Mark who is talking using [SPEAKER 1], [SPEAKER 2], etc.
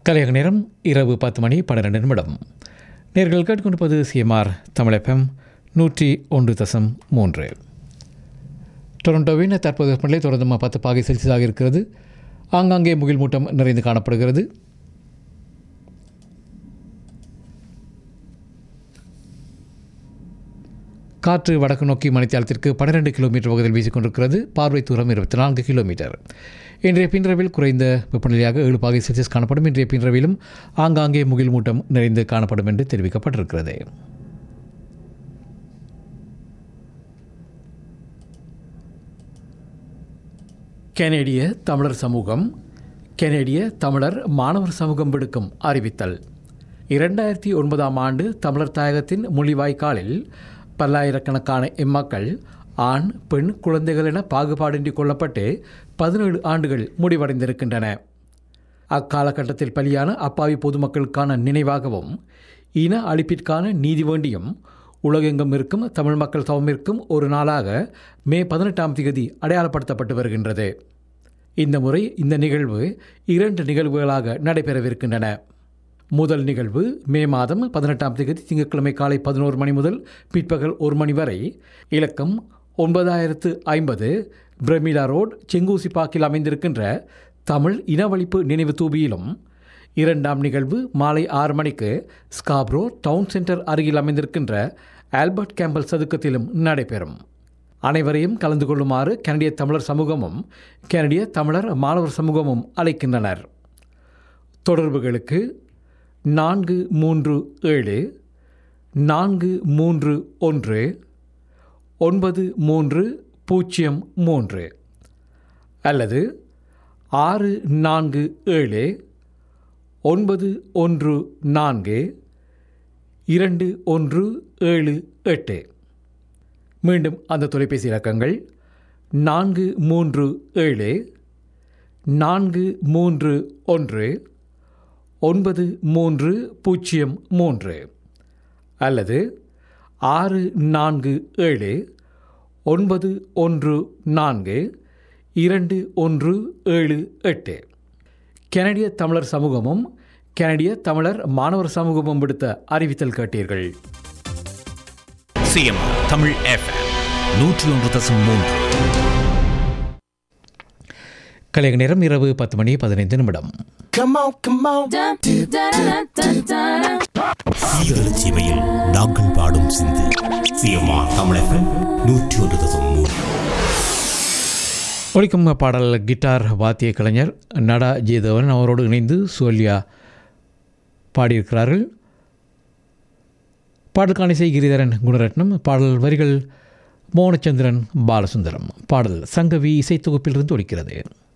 [SPEAKER 1] கலையக நேரம் இரவு பத்து மணி பன்னிரெண்டு நிமிடம் நேர்கள் கேட்டுக்கொண்டிருப்பது சிஎம்ஆர் தமிழப்பம் நூற்றி ஒன்று தசம் மூன்று டொரண்டோவின் தற்போது வெப்பநிலை தொடர்ந்து பத்து பாகை செல்சியஸாக இருக்கிறது ஆங்காங்கே முகில் மூட்டம் நிறைந்து காணப்படுகிறது காற்று வடக்கு நோக்கி மணித்தியாலத்திற்கு பன்னிரெண்டு கிலோமீட்டர் பகுதியில் வீசிக்கொண்டிருக்கிறது பார்வை தூரம் இருபத்தி நான்கு கிலோமீட்டர் இன்றைய பின்ரவில் குறைந்த வெப்பநிலையாக ஏழு பாகை செல்சியஸ் காணப்படும் இன்றைய பின்ரவிலும் ஆங்காங்கே முகில் மூட்டம் நிறைந்து காணப்படும் என்று தெரிவிக்கப்பட்டிருக்கிறது கனேடிய தமிழர் சமூகம் கனேடிய தமிழர் மாணவர் சமூகம் விடுக்கும் அறிவித்தல் இரண்டாயிரத்தி ஒன்பதாம் ஆண்டு தமிழர் தாயகத்தின் மொழிவாய்க்காலில் பல்லாயிரக்கணக்கான எம்மக்கள் ஆண் பெண் குழந்தைகள் என பாகுபாடின்றி கொல்லப்பட்டு பதினேழு ஆண்டுகள் முடிவடைந்திருக்கின்றன அக்காலகட்டத்தில் பலியான அப்பாவி பொதுமக்களுக்கான நினைவாகவும் இன அழிப்பிற்கான நீதி வேண்டியும் உலகெங்கும் இருக்கும் தமிழ் மக்கள் தவமிற்கும் ஒரு நாளாக மே பதினெட்டாம் தேதி அடையாளப்படுத்தப்பட்டு வருகின்றது இந்த முறை இந்த நிகழ்வு இரண்டு நிகழ்வுகளாக நடைபெறவிருக்கின்றன முதல் நிகழ்வு மே மாதம் பதினெட்டாம் தேதி திங்கட்கிழமை காலை பதினோரு மணி முதல் பிற்பகல் ஒரு மணி வரை இலக்கம் ஒன்பதாயிரத்து ஐம்பது பிரமிளா ரோட் செங்கூசிப்பாக்கில் அமைந்திருக்கின்ற தமிழ் இனவழிப்பு நினைவு தூபியிலும் இரண்டாம் நிகழ்வு மாலை ஆறு மணிக்கு ஸ்காப்ரோ டவுன் சென்டர் அருகில் அமைந்திருக்கின்ற ஆல்பர்ட் கேம்பல் சதுக்கத்திலும் நடைபெறும் அனைவரையும் கலந்து கொள்ளுமாறு கனடிய தமிழர் சமூகமும் கனடிய தமிழர் மாணவர் சமூகமும் அழைக்கின்றனர் தொடர்புகளுக்கு நான்கு மூன்று ஏழு நான்கு மூன்று ஒன்று ஒன்பது மூன்று பூஜ்ஜியம் மூன்று அல்லது ஆறு நான்கு ஏழு ஒன்பது ஒன்று நான்கு இரண்டு ஒன்று ஏழு எட்டு மீண்டும் அந்த தொலைபேசி இலக்கங்கள் நான்கு மூன்று ஏழு நான்கு மூன்று ஒன்று ஒன்பது மூன்று பூஜ்ஜியம் மூன்று அல்லது ஆறு நான்கு ஏழு ஒன்பது ஒன்று நான்கு இரண்டு ஒன்று ஏழு எட்டு கனடிய தமிழர் சமூகமும் கனடிய தமிழர் மாணவர் சமூகமும் விடுத்த அறிவித்தல் கேட்டீர்கள்
[SPEAKER 2] சிஎம் தமிழ் எஃப்எம் நூற்றி ஒன்று தசம் மூன்று
[SPEAKER 1] கலைய நேரம் இரவு பத்து மணி பதினைந்து நிமிடம்
[SPEAKER 3] Come on, come on.
[SPEAKER 2] சீரழ சீமையில் நாங்கள் பாடும் சிந்து சிஎம்ஆர் தமிழ் எஃப்எம் நூற்றி ஒன்று தசம் மூன்று
[SPEAKER 1] ஒழிக்கும் பாடல் கிட்டார் வாத்திய கலைஞர் நடா ஜெயதேவன் அவரோடு இணைந்து சோல்யா பாடியிருக்கிறார்கள் பாடலுக்கான இசை கிரிதரன் குணரட்னம் பாடல் வரிகள் மோகனச்சந்திரன் பாலசுந்தரம் பாடல் சங்கவி இசைத்தொகுப்பிலிருந்து ஒலிக்கிறது